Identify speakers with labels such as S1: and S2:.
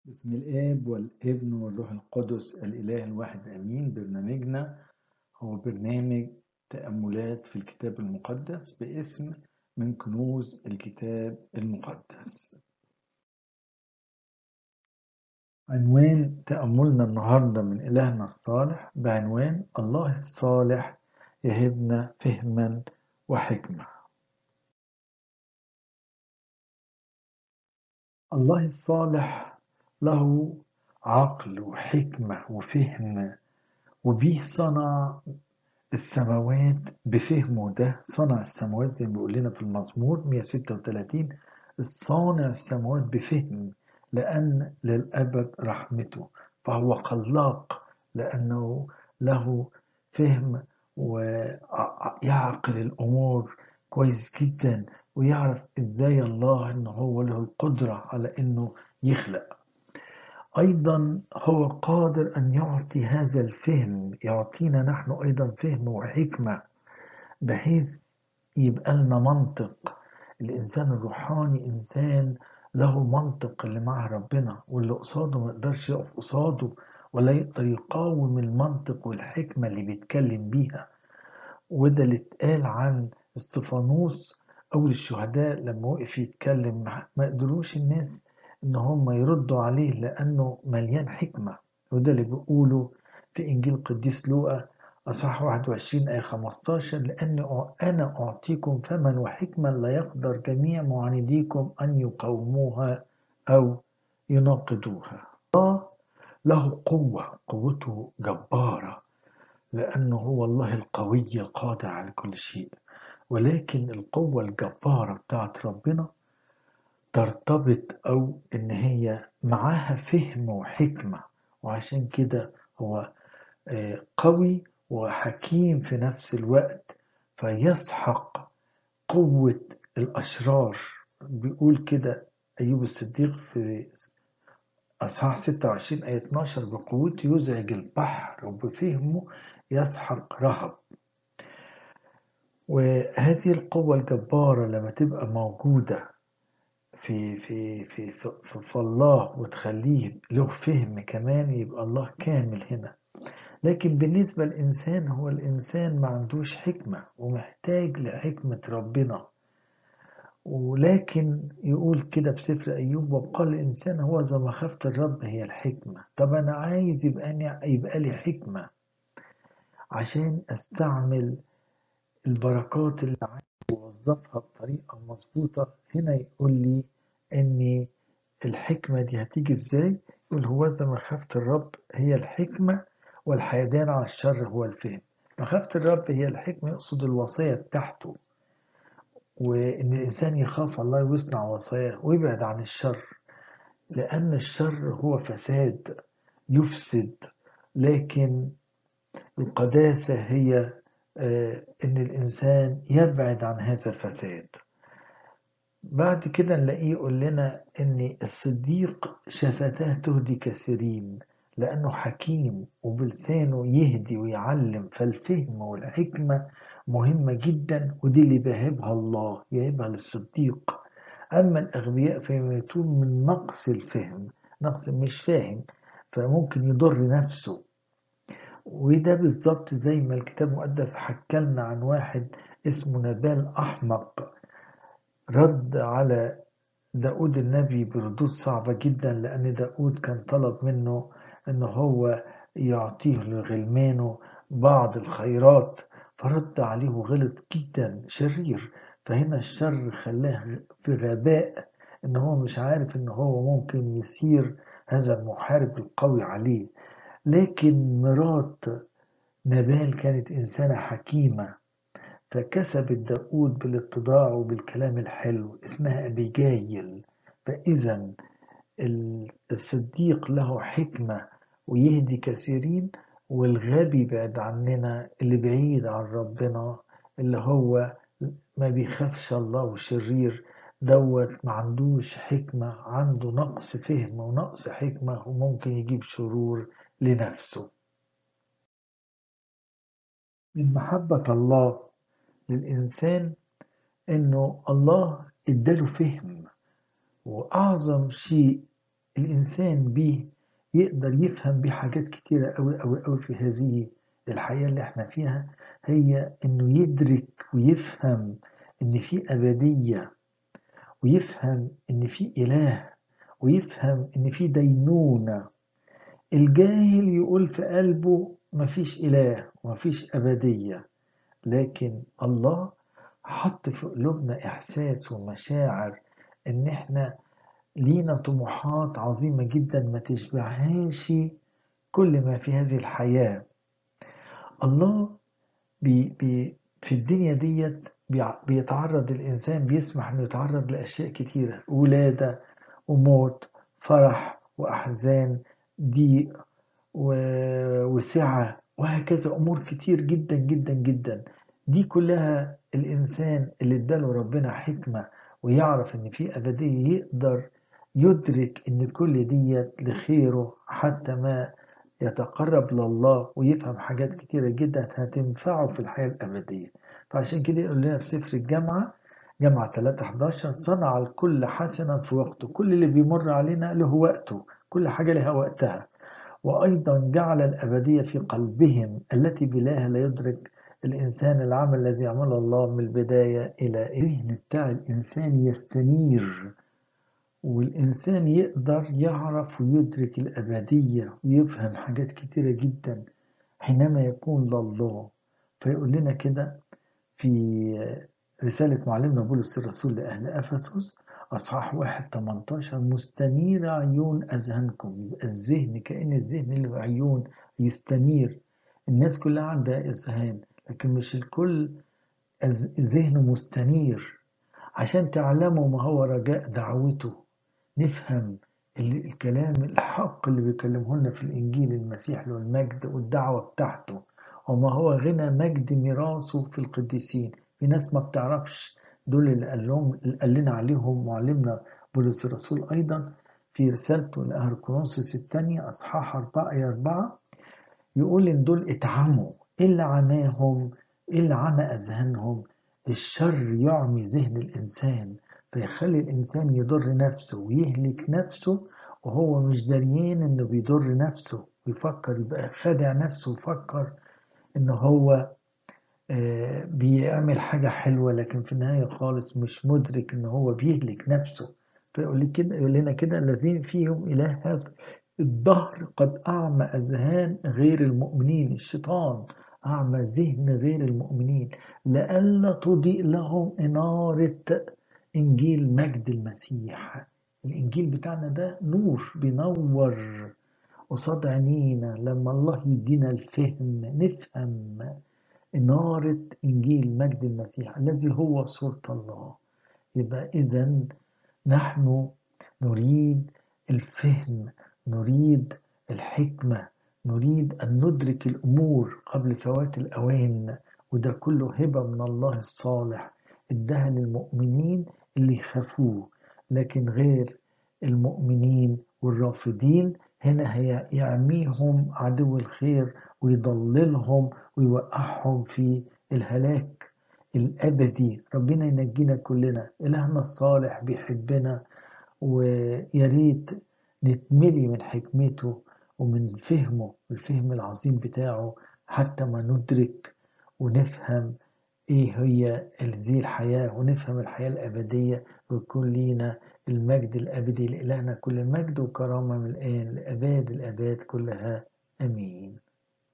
S1: بسم الآب والابن والروح القدس الإله الواحد آمين برنامجنا هو برنامج تأملات في الكتاب المقدس باسم من كنوز الكتاب المقدس عنوان تأملنا النهاردة من إلهنا الصالح بعنوان الله الصالح يهبنا فهما وحكمة الله الصالح له عقل وحكمة وفهم وبيه صنع السماوات بفهمه ده صنع السماوات زي ما بيقول لنا في المزمور 136 الصانع السماوات بفهم لأن للأبد رحمته فهو خلاق لأنه له فهم ويعقل الأمور كويس جدا ويعرف إزاي الله إن هو له القدرة على إنه يخلق أيضا هو قادر أن يعطي هذا الفهم يعطينا نحن أيضا فهم وحكمة بحيث يبقى لنا منطق الإنسان الروحاني إنسان له منطق اللي مع ربنا واللي قصاده ما يقدرش يقف قصاده ولا يقدر يقاوم المنطق والحكمة اللي بيتكلم بيها وده اللي اتقال عن استفانوس أول الشهداء لما وقف يتكلم ما قدروش الناس ان هم يردوا عليه لانه مليان حكمة وده اللي بيقوله في انجيل قديس لوقا اصحاح 21 ايه 15 لان انا اعطيكم فما وحكمة لا يقدر جميع معانديكم ان يقاوموها او يناقضوها الله له قوة قوته جبارة لأنه هو الله القوي القادر على كل شيء ولكن القوة الجبارة بتاعت ربنا ترتبط أو إن هي معاها فهم وحكمة وعشان كده هو قوي وحكيم في نفس الوقت فيسحق قوة الأشرار بيقول كده أيوب الصديق في أصحاح 26 آية 12 بقوته يزعج البحر وبفهمه يسحق رهب وهذه القوة الجبارة لما تبقى موجودة في في في في, في الله وتخليه له فهم كمان يبقى الله كامل هنا لكن بالنسبة للإنسان هو الإنسان ما عندوش حكمة ومحتاج لحكمة ربنا ولكن يقول كده في سفر أيوب وقال الإنسان هو إذا مخافة الرب هي الحكمة طب أنا عايز يبقى, يبقى لي حكمة عشان أستعمل البركات اللي عايز أوظفها بطريقة مظبوطة هنا يقول لي إن الحكمة دي هتيجي إزاي يقول هو إذا مخافة الرب هي الحكمة والحيدان على الشر هو الفهم مخافة الرب هي الحكمة يقصد الوصية بتاعته وإن الإنسان يخاف الله ويصنع وصاياه ويبعد عن الشر لأن الشر هو فساد يفسد لكن القداسة هي إن الإنسان يبعد عن هذا الفساد بعد كده نلاقيه يقول لنا إن الصديق شفتاه تهدي كثيرين لأنه حكيم وبلسانه يهدي ويعلم فالفهم والحكمة مهمة جدا ودي اللي بيهبها الله يهبها للصديق أما الأغبياء فيموتون من نقص الفهم نقص مش فاهم فممكن يضر نفسه وده بالظبط زي ما الكتاب المقدس حكلنا عن واحد اسمه نبال أحمق رد على داود النبي بردود صعبة جدا لأن داود كان طلب منه أنه هو يعطيه لغلمانه بعض الخيرات فرد عليه وغلط جدا شرير فهنا الشر خلاه في غباء ان هو مش عارف ان هو ممكن يسير هذا المحارب القوي عليه لكن مرات نبال كانت إنسانة حكيمة فكسبت داود بالاتضاع وبالكلام الحلو اسمها أبيجايل فإذا الصديق له حكمة ويهدي كثيرين والغبي بعد عننا اللي بعيد عن ربنا اللي هو ما بيخافش الله وشرير دوت ما عندوش حكمة عنده نقص فهم ونقص حكمة وممكن يجيب شرور لنفسه من محبة الله للإنسان إنه الله إداله فهم وأعظم شيء الإنسان بيه يقدر يفهم بيه حاجات كتيرة أوي أوي أوي في هذه الحياة اللي احنا فيها هي إنه يدرك ويفهم إن في أبدية ويفهم إن في إله ويفهم إن في دينونة الجاهل يقول في قلبه مفيش إله ومفيش أبدية لكن الله حط في قلوبنا إحساس ومشاعر إن إحنا لينا طموحات عظيمة جدا ما تشبعهاش كل ما في هذه الحياة الله بي بي في الدنيا ديت بيتعرض الإنسان بيسمح إنه يتعرض لأشياء كتيرة ولادة وموت فرح وأحزان ضيق وسعة وهكذا أمور كتير جدا جدا جدا دي كلها الإنسان اللي اداله ربنا حكمة ويعرف إن في أبدية يقدر يدرك إن كل ديت لخيره حتى ما يتقرب لله ويفهم حاجات كتيرة جدا هتنفعه في الحياة الأبدية فعشان كده يقول لنا في سفر الجامعة جامعة 3 11 صنع الكل حسنا في وقته كل اللي بيمر علينا له وقته كل حاجة لها وقتها وأيضا جعل الأبدية في قلبهم التي بلاها لا يدرك الإنسان العمل الذي عمله الله من البداية إلى الذهن بتاع الإنسان يستنير والإنسان يقدر يعرف ويدرك الأبدية ويفهم حاجات كتيرة جدا حينما يكون لله فيقول لنا كده في رسالة معلمنا بولس الرسول لأهل أفسس أصحاح واحد 18 مستنير عيون أذهانكم يبقى الذهن كأن الذهن اللي هو عيون يستنير الناس كلها عندها إذهان لكن مش الكل ذهنه مستنير عشان تعلموا ما هو رجاء دعوته نفهم الكلام الحق اللي بيكلمه لنا في الإنجيل المسيح له المجد والدعوة بتاعته وما هو غنى مجد ميراثه في القديسين في ناس ما بتعرفش دول اللي قال لهم اللي قال لنا عليهم معلمنا بولس الرسول أيضا في رسالته لأهل كورنثوس الثانية أصحاح 4 آية 4 يقول إن دول اتعموا إيه اللي عماهم إيه اللي عمى أذهانهم الشر يعمي ذهن الإنسان فيخلي الإنسان يضر نفسه ويهلك نفسه وهو مش دريان إنه بيضر نفسه ويفكر يبقى خادع نفسه ويفكر إن هو بيعمل حاجة حلوة لكن في النهاية خالص مش مدرك إن هو بيهلك نفسه فيقول كده يقول لنا كده الذين فيهم إله هذا الدهر قد أعمى أذهان غير المؤمنين الشيطان أعمى ذهن غير المؤمنين لئلا تضيء لهم إنارة إنجيل مجد المسيح الإنجيل بتاعنا ده نور بينور قصاد عينينا لما الله يدينا الفهم نفهم إنارة إنجيل مجد المسيح الذي هو صورة الله يبقى إذا نحن نريد الفهم نريد الحكمة نريد أن ندرك الأمور قبل فوات الأوان وده كله هبة من الله الصالح ادها للمؤمنين اللي يخافوه لكن غير المؤمنين والرافضين هنا هي يعميهم عدو الخير ويضللهم ويوقعهم في الهلاك الأبدي ربنا ينجينا كلنا إلهنا الصالح بيحبنا وياريت نتملي من حكمته ومن فهمه الفهم العظيم بتاعه حتى ما ندرك ونفهم ايه هي هذه الحياة ونفهم الحياة الأبدية ويكون لينا المجد الأبدي لإلهنا كل مجد وكرامة من الآن لأباد الأباد كلها آمين